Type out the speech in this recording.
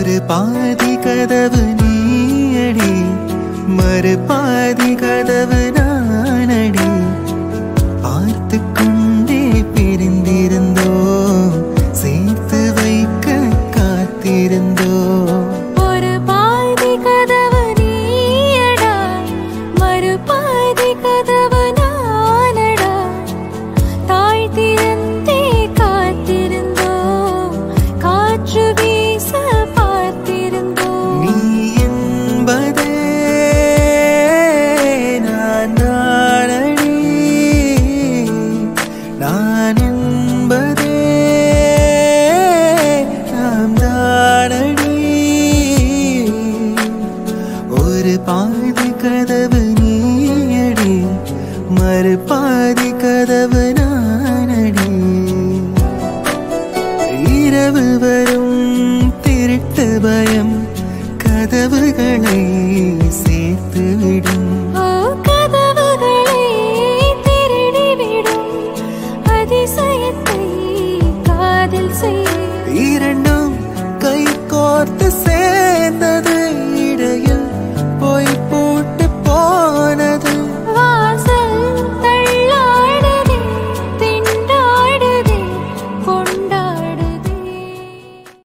ஒரு பாதி கதவு நீயடி மறு பாதி கதவு நானடி பார்த்து கொண்டே பிரிந்திருந்தோ சேர்த்து வைக்க காத்திருந்தோ ஒரு பாதி கதவு நீயடா மறு பாதி கதவு நானடா தாழ்த்திருந்தே காத்திருந்தோ காற்று வீச பார்த்திருந்தோ நீ என்பதே நான் தானடி நான் என்பதே நாம் தானடி ஒரு பாதி கதவு நீயடி மறு பாதி கதவு நானடி இரவு வரும் திருட்டு பயம் கதவுகளை சேர்த்துவிடும் ஓ கதவுகளை திருடிவிடும் அதிசயத்தை காதில் செய் இரண்டும் கை கோர்த்து சேர